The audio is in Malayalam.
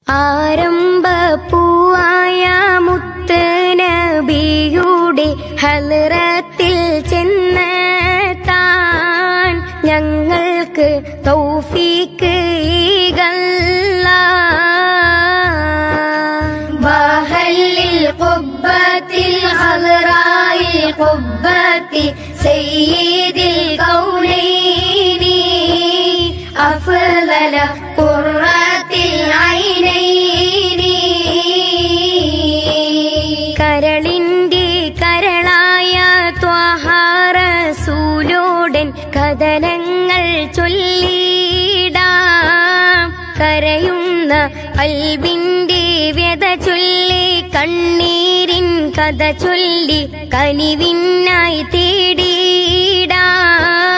ആരംഭപ്പൂവായ മുത്ത് നബിയുടെ ഹലറത്തിൽ ചെന്ന് താൻ ഞങ്ങൾക്ക് തൗഫീക്ക് ഈഗല്ല ബഹല്ലിൽ ഖുബ്ബത്തിൽ ഹലറായിൽ ഖുബ്ബത്തി സയ്യിദിൽ കൗനൈനി أفضل قرة العينين കരളിന്റെ കരളായ ത്വഹാറസൂലോടൻ കഥനങ്ങൾ ചൊല്ലിടാം കരയുന്ന കൽബിന്റെ വ്യത ചൊല്ലി കണ്ണീരിൻ കഥ ചൊല്ലി കനിവിനായി തേടിയിടാം